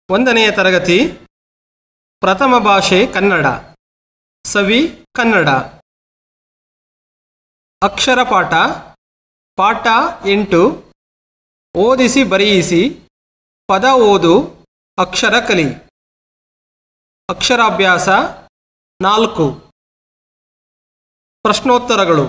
ಒಂದನೆಯ ತರಗತಿ ಪ್ರಥಮ ಭಾಷೆ ಕನ್ನಡ ಸವಿ ಕನ್ನಡ ಅಕ್ಷರ ಪಾಠ ಪಾಠ ಎಂಟು ಓದಿಸಿ ಬರೆಯಿಸಿ ಪದ ಓದು ಅಕ್ಷರ ಕಲಿ ಅಕ್ಷರಾಭ್ಯಾಸ ನಾಲ್ಕು ಪ್ರಶ್ನೋತ್ತರಗಳು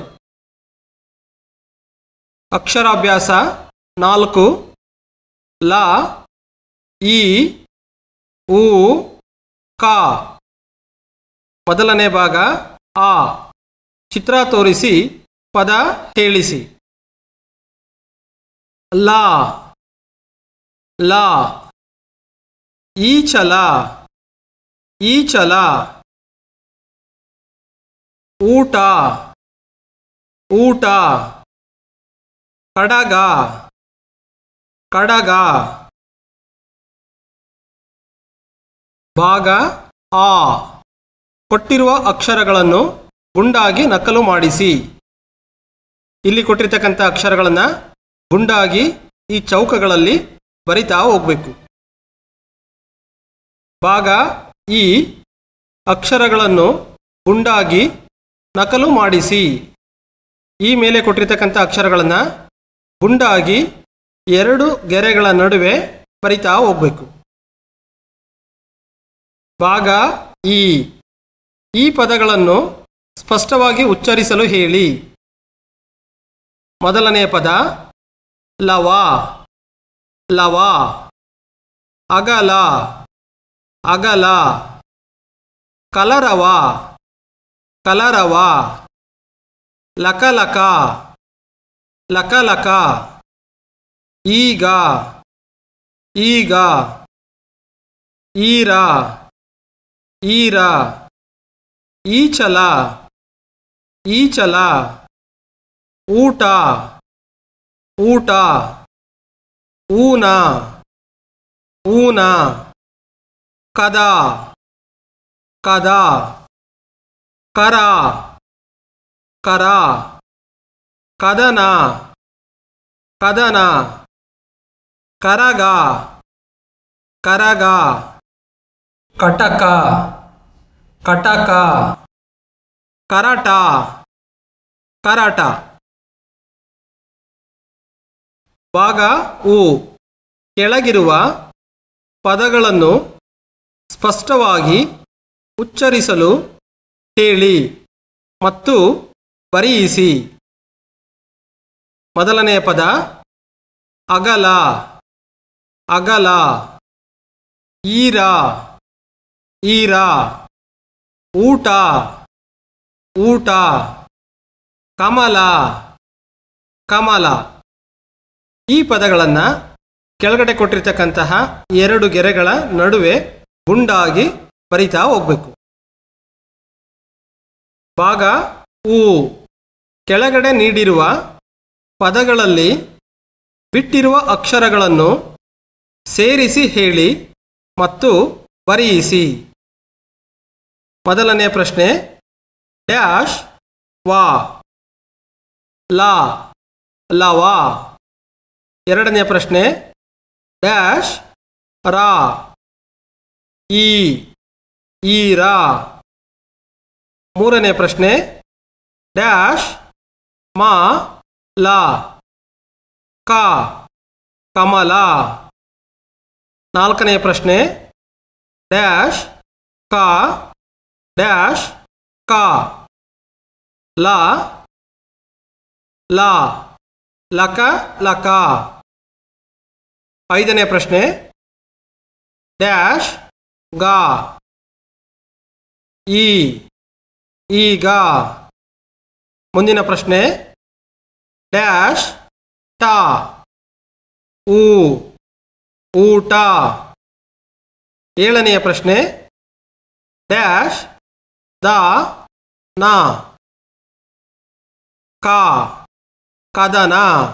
ಅಕ್ಷರಾಭ್ಯಾಸ ನಾಲ್ಕು ಲ ಈ ಉ ಕ ಮೊದಲನೇ ಭಾಗ ಆ ಚಿತ್ರ ತೋರಿಸಿ ಪದ ಹೇಳಿಸಿ ಲಾ ಲಾ ಈಚಲ ಈಚಲ ಊಟ ಊಟ ಕಡಗ ಕಡಗ ಭಾಗ ಆ ಕೊಟ್ಟಿರುವ ಅಕ್ಷರಗಳನ್ನು ಗುಂಡಾಗಿ ನಕಲು ಮಾಡಿಸಿ ಇಲ್ಲಿ ಕೊಟ್ಟಿರ್ತಕ್ಕಂಥ ಅಕ್ಷರಗಳನ್ನು ಗುಂಡಾಗಿ ಈ ಚೌಕಗಳಲ್ಲಿ ಬರಿತಾ ಹೋಗಬೇಕು ಭಾಗ ಈ ಅಕ್ಷರಗಳನ್ನು ಗುಂಡಾಗಿ ನಕಲು ಮಾಡಿಸಿ ಈ ಮೇಲೆ ಕೊಟ್ಟಿರ್ತಕ್ಕಂಥ ಅಕ್ಷರಗಳನ್ನು ಗುಂಡಾಗಿ ಎರಡು ಗೆರೆಗಳ ನಡುವೆ ಬರಿತಾ ಹೋಗಬೇಕು ಭಾಗ ಈ ಈ ಪದಗಳನ್ನು ಸ್ಪಷ್ಟವಾಗಿ ಉಚ್ಚರಿಸಲು ಹೇಳಿ ಮೊದಲನೆಯ ಪದ ಲವ ಲವ ಅಗಲ ಅಗಲ ಕಲರವ ಕಲರವ ಲಕಲಕ ಲಕಲಕ ಈಗ ಈಗ ಈರ ಈರ ಈಚಲ ಈಚಲ ಊಟ ಊಟ ಊನ ಊನ ಕದ ಕದ ಕರ ಕರ ಕದನ ಕದನ ಕರಗ ಕರಗ ಕಟಕ ಕಟಕ ಕರಟ ಕರಟ ಭಾಗ ಉ ಕೆಳಗಿರುವ ಪದಗಳನ್ನು ಸ್ಪಷ್ಟವಾಗಿ ಉಚ್ಚರಿಸಲು ಹೇಳಿ ಮತ್ತು ಬರೆಯಿಸಿ ಮೊದಲನೆಯ ಪದ ಅಗಲ ಅಗಲ ಈರ ಈರ ಊಟ ಊಟ ಕಮಲ ಕಮಲ ಈ ಪದಗಳನ್ನು ಕೆಳಗಡೆ ಕೊಟ್ಟಿರ್ತಕ್ಕಂತಹ ಎರಡು ಗೆರೆಗಳ ನಡುವೆ ಗುಂಡಾಗಿ ಬರಿತಾ ಹೋಗಬೇಕು ಭಾಗ ಉ ಕೆಳಗಡೆ ನೀಡಿರುವ ಪದಗಳಲ್ಲಿ ಬಿಟ್ಟಿರುವ ಅಕ್ಷರಗಳನ್ನು ಸೇರಿಸಿ ಹೇಳಿ ಮತ್ತು ಬರೆಯಿಸಿ ಮೊದಲನೆಯ ಪ್ರಶ್ನೆ ಡ್ಯಾಶ್ ವಾ ಲಾ ಲವಾ ಎರಡನೆಯ ಪ್ರಶ್ನೆ ಡ್ಯಾಶ್ ರಾ ಈ ಈ ರಾ ಮೂರನೇ ಪ್ರಶ್ನೆ ಡ್ಯಾಶ್ ಮಾ ಲಾ ಕ ಕಮಲ ನಾಲ್ಕನೆಯ ಪ್ರಶ್ನೆ ಡ್ಯಾಶ್ ಕ ಡ್ಯಾಶ್ ಕ ಲ ಲ ಲಕ ಲಕ ಐದನೇ ಪ್ರಶ್ನೆ ಡ್ಯಾಶ್ ಗ ಈ ಈಗ ಮುಂದಿನ ಪ್ರಶ್ನೆ ಡ್ಯಾಶ್ ಟ ಊ ಊಟ ಏಳನೆಯ ಪ್ರಶ್ನೆ ಡ್ಯಾಶ್ ದ ನ ಕ ಕದನ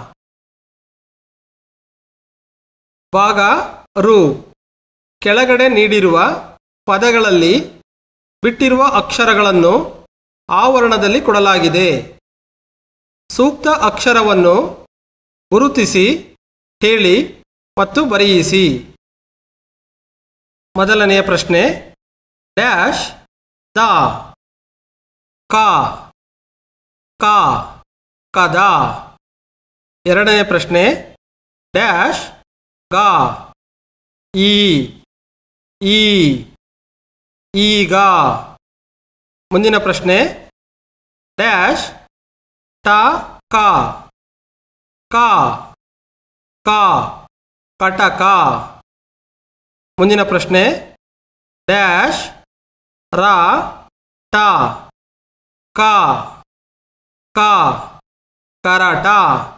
ಭಾಗ ರು ಕೆಳಗಡೆ ನೀಡಿರುವ ಪದಗಳಲ್ಲಿ ಬಿಟ್ಟಿರುವ ಅಕ್ಷರಗಳನ್ನು ಆವರಣದಲ್ಲಿ ಕೊಡಲಾಗಿದೆ ಸೂಕ್ತ ಅಕ್ಷರವನ್ನು ಗುರುತಿಸಿ ಹೇಳಿ ಮತ್ತು ಬರೆಯಿಸಿ ಮೊದಲನೆಯ ಪ್ರಶ್ನೆ ಡ್ಯಾಶ್ ದ ಕಾ ಕಾ ಕದ ಎರಡನೇ ಪ್ರಶ್ನೆ ಡ್ಯಾಶ್ ಗಾ ಈ ಈ ಈಗ ಮುಂದಿನ ಪ್ರಶ್ನೆ ಡ್ಯಾಶ್ ಟ ಕಾ ಕಾ ಕಾ ಕಟಕ ಮುಂದಿನ ಪ್ರಶ್ನೆ ಡ್ಯಾಶ್ ರ ಟ ಕ ಕ ಕರಾಟ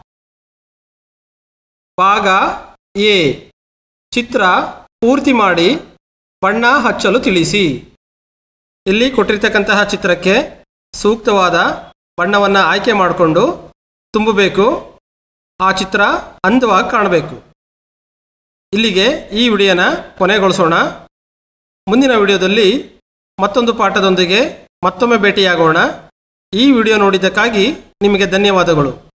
ಭಾಗ ಎ ಚಿತ್ರ ಪೂರ್ತಿ ಮಾಡಿ ಬಣ್ಣ ಹಚ್ಚಲು ತಿಳಿಸಿ ಇಲ್ಲಿ ಕೊಟ್ಟಿರ್ತಕ್ಕಂತಹ ಚಿತ್ರಕ್ಕೆ ಸೂಕ್ತವಾದ ಬಣ್ಣವನ್ನು ಆಯ್ಕೆ ಮಾಡಿಕೊಂಡು ತುಂಬಬೇಕು ಆ ಚಿತ್ರ ಅಂದವಾಗಿ ಕಾಣಬೇಕು ಇಲ್ಲಿಗೆ ಈ ವಿಡಿಯೋನ ಕೊನೆಗೊಳಿಸೋಣ ಮುಂದಿನ ವಿಡಿಯೋದಲ್ಲಿ ಮತ್ತೊಂದು ಪಾಠದೊಂದಿಗೆ ಮತ್ತೊಮ್ಮೆ ಭೇಟಿಯಾಗೋಣ ಈ ವಿಡಿಯೋ ನೋಡಿದ್ದಕ್ಕಾಗಿ ನಿಮಗೆ ಧನ್ಯವಾದಗಳು